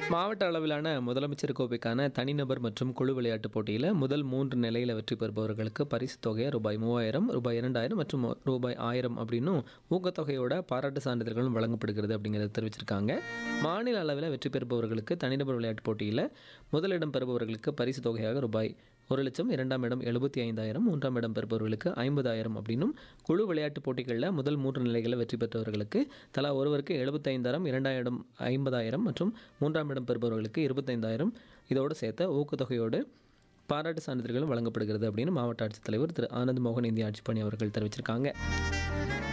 மாவட்ட அளவிலான முதலமைச்சர் கோப்பைக்கான தனிநபர் மற்றும் குழு விளையாட்டுப் போட்டியில் முதல் மூன்று நிலையில் வெற்றி பெறுபவர்களுக்கு பரிசு தொகை ரூபாய் மூவாயிரம் ரூபாய் இரண்டாயிரம் மற்றும் ரூபாய் ஆயிரம் அப்படின்னும் ஊக்கத்தொகையோட பாராட்டு சான்றிதழ்களும் வழங்கப்படுகிறது அப்படிங்கிறத தெரிவிச்சிருக்காங்க மாநில அளவில் வெற்றி பெறுபவர்களுக்கு தனிநபர் விளையாட்டுப் போட்டியில் முதலிடம் பெறுபவர்களுக்கு பரிசு தொகையாக ரூபாய் ஒரு லட்சம் இரண்டாம் இடம் எழுபத்தி ஐந்தாயிரம் மூன்றாம் இடம் பெறுபவர்களுக்கு ஐம்பதாயிரம் அப்படின்னும் குழு விளையாட்டுப் போட்டிகளில் முதல் மூன்று நிலைகளில் வெற்றி பெற்றவர்களுக்கு தலா ஒருவருக்கு எழுபத்தைந்தாயிரம் இரண்டாயிரம் ஐம்பதாயிரம் மற்றும் மூன்றாம் இடம் பெறுபவர்களுக்கு இருபத்தைந்தாயிரம் இதோடு சேர்த்த ஊக்கத்தொகையோடு பாராட்டு சான்றிதழ்களும் வழங்கப்படுகிறது அப்படின்னு மாவட்ட ஆட்சித்தலைவர் திரு ஆனந்த் மோகன் இந்திய ஆட்சிப்பணி அவர்கள் தெரிவிச்சிருக்காங்க